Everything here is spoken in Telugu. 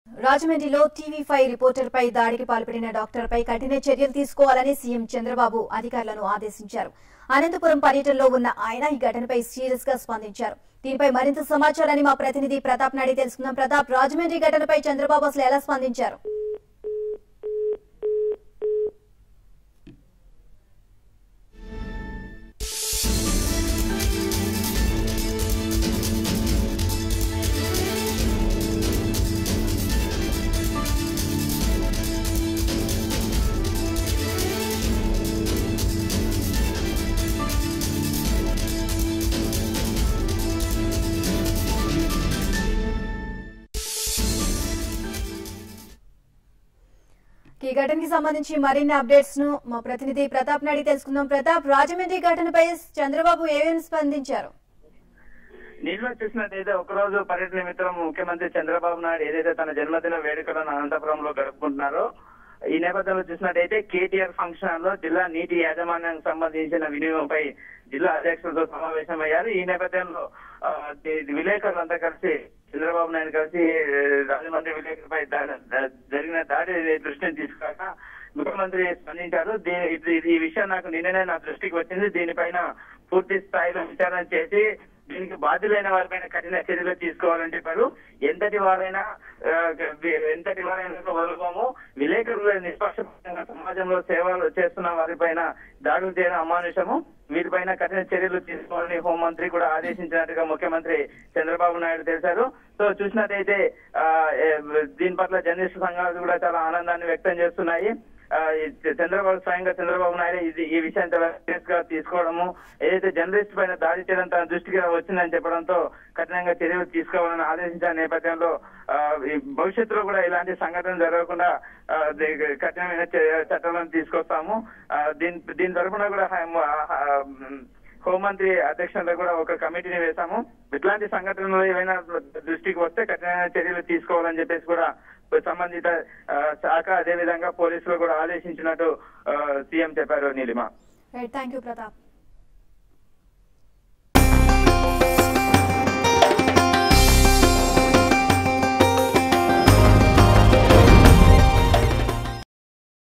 రాజమండ్రిలో టీవీ ఫైవ్ రిపోర్టర్ పై దాడికి పాల్పడిన డాక్టర్ పై కఠిన చర్యలు తీసుకోవాలని సీఎం చంద్రబాబు అధికారులను ఆదేశించారు అనంతపురం పర్యటనలో ఉన్న ఆయన ఈ ఘటనపై సీరియస్ గా స్పందించారు దీనిపై మరింత సమాచారాన్ని మా ప్రతినిధి ప్రతాప్ నాడి తెలుసుకుందాం ప్రతాప్ రాజమండ్రి ఘటనపై చంద్రబాబు అసలు ఎలా స్పందించారు ఈ ఘటనకి సంబంధించి మరిన్ని అప్డేట్స్ ను మా ప్రతినిధి ప్రతాప్ నాడి తెలుసుకుందాం ప్రతాప్ రాజమండ్రి ఘటనపై చంద్రబాబు ఏమేమి స్పందించారు నీళ్ళు చూసినట్టయితే ఒకరోజు పర్యటన నిమిత్తం ముఖ్యమంత్రి చంద్రబాబు నాయుడు ఏదైతే తన జన్మదిన వేడుకలను అనంతపురంలో గడుపుకుంటున్నారో ఈ నేపథ్యంలో చూసినట్టయితే కేటీఆర్ ఫంక్షన్ హాల్ లో జిల్లా నీటి యాజమాన్యానికి సంబంధించిన వినియోగంపై జిల్లా అధ్యక్షులతో సమావేశమయ్యారు ఈ నేపథ్యంలో ఆ, ది- విలేకరులంతా కలిసి చంద్రబాబు నాయుడు కలిసి ఆ, రాజమండ్రి విలేకరుపై దా- దా- జరిగిన దాడి దృష్టిని తీసుకురాక ముఖ్యమంత్రి స్పందించారు దీ- ఇది- ఇది- ఈ విషయం నాకు నిన్ననే నా దృష్టికి వచ్చింది దీనిపైన పూర్తి స్థాయిలో విచారణ చేసి దీనికి బాధ్యులైన వారిపైన కఠిన చర్యలు తీసుకోవాలని చెప్పారు ఎంతటి వారైనా ఆ, వి- ఎంతటి వారైనా వదులుకోము విలేకరులు నిష్పక్షపాతంగా సమాజంలో సేవలు చేస్తున్న వారిపైన దాడులు చేయడం అమానుషము వీరిపైన కఠిన చర్యలు తీసుకోవాలని హోంమంత్రి కూడా ఆదేశించినట్టుగా ముఖ్యమంత్రి చంద్రబాబు నాయుడు తెలిపారు సో చూసినట్టయితే ఆ, ఏ, దీని పట్ల జర్నలిస్ట్ సంఘాలు కూడా చాలా ఆనందాన్ని వ్యక్తం చేస్తున్నాయి ఆ, ఈ చంద్రబాబు స్వయంగా చంద్రబాబు నాయుడు ఇది ఈ విషయాన్ని చాలా సీరియస్ గా తీసుకోవడము ఏదైతే జర్నలిస్ట్ పైన దాడి చేయడం తన దృష్టికి వచ్చిందని చెప్పడంతో కఠినంగా చర్యలు తీసుకోవాలని ఆదేశించిన నేపథ్యంలో ఆ, ఈ భవిష్యత్తులో కూడా ఇలాంటి సంఘటనలు జరగకుండా ఆ, ది- కఠినమైన చర్య- చట్టాలను తీసుకొస్తాము ఆ, దీని దీని తరఫున కూడా హై- ఆ, ఉమ్, హోంమంత్రి అధ్యక్షతలో కూడా ఒక కమిటీని వేశాము ఇట్లాంటి సంఘటనలు ఏవైనా దృష్టికి వస్తే కఠినమైన చర్యలు తీసుకోవాలని చెప్పేసి కూడా సంబంధిత ఆ, శాఖ అదే విధంగా పోలీసులు కూడా ఆదేశించినట్టు ఆ, సీఎం చెప్పారు నీలిమ థ్యాంక్ యూ ప్రతాప్